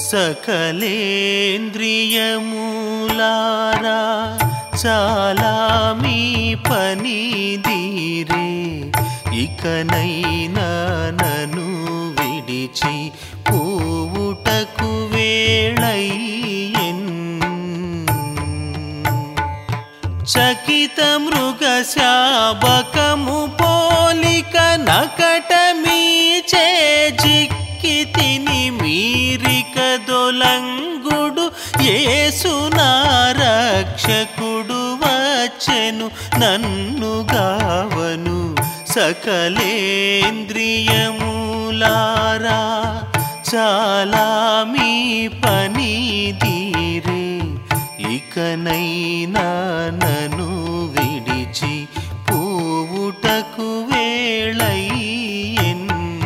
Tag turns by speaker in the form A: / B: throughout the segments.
A: సకలేంద్రియమూలారా చాలా మీ పని దీరే ఇకనైనా నన్ను విడిచి పోవుటకు వేళయ్యెన్ చకిత మృగ శాబకము పోలిక నకట మీచే జిక్కి తిని మీరిక దొలంగుడు ఏసునా రక్షకుడు వచ్చెను నన్ను గావను సకలేంద్రియములారా చాలా మీ పని దీరే ఇకనైనా నన్ను విడిచి పోవుటకు వేళయ్యెన్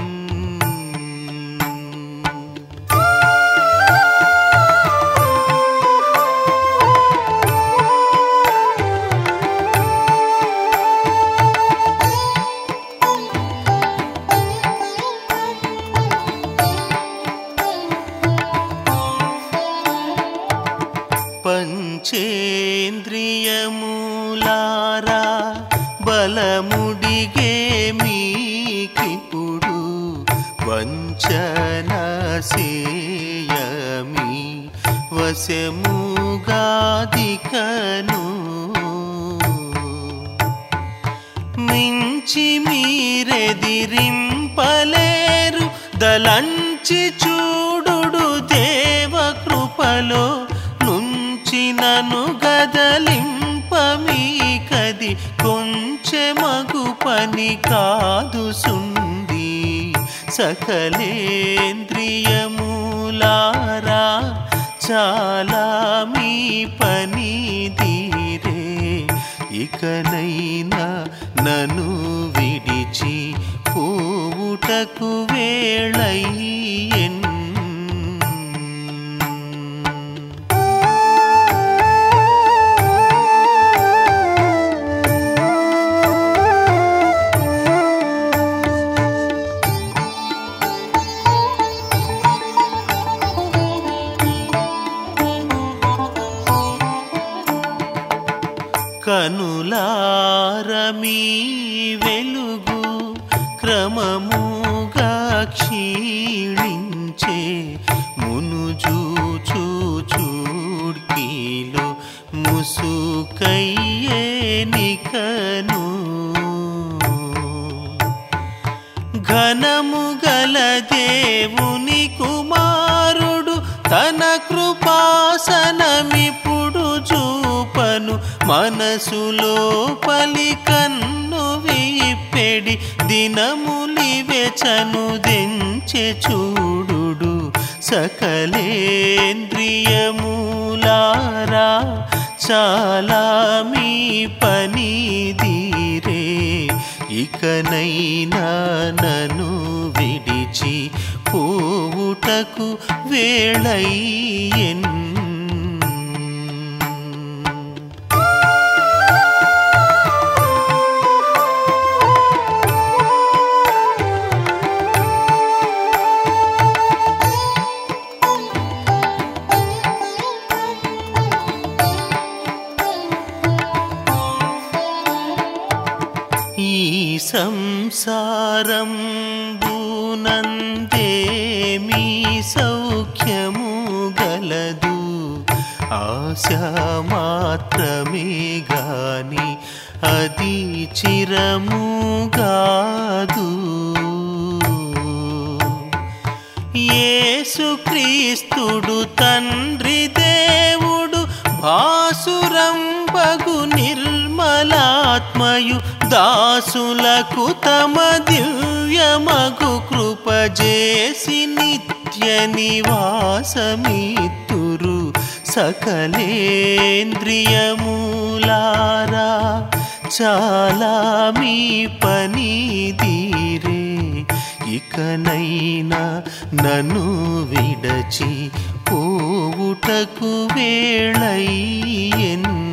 A: పంచేంద్రియములారా బలముడిగే మీకిప్పుడు వంచన సేయమి వశముగాదికను మించి మీరెదిరింపలేరు దలంచి చూడుడు దేవ కృపలో నుంచి నన్ను గదలింపమీకది కొంచెమగు పని కాదు సుంది సకలేంద్రియములారా చాలా మీ పని తీరే ఇకనైనా నన్ను విడిచి పోవుటకు వేళయ్యెన్ కనులారమీ వెలుగు క్రమముగా క్షీణించే మునుజూచు చూడ్కీలో ముసుకయ్యే నికను ఘనము గల దేవుని కుమారుడు తన కృపాసనమిప్పుడు చూపను మనసులో పలి కన్ను విప్పెడి దినములివెచను దెంచె చూడుడు సకలేంద్రియములారా చాలా మీ పని దీరే ఇకనైనా నన్ను విడిచి పోవుటకు వేళయ్యెన్ ఈ సంసారం బూనందే మీ సౌఖ్యము గలదు ఆశ మాత్రమే గాని అది చిరముగాదు యేసుక్రీస్తుడు తండ్రి దేవుడు భాసురంబగు నిర్మలాత్మయు దాసులకు తమ దివ్యమగు కృపజేసి నిత్య నివాసమిత్తురు సకలేంద్రియములారా చాలా మీ పని దీరే ఇకనైనా నన్ను విడచి పోవుటకు వేళయ్యెన్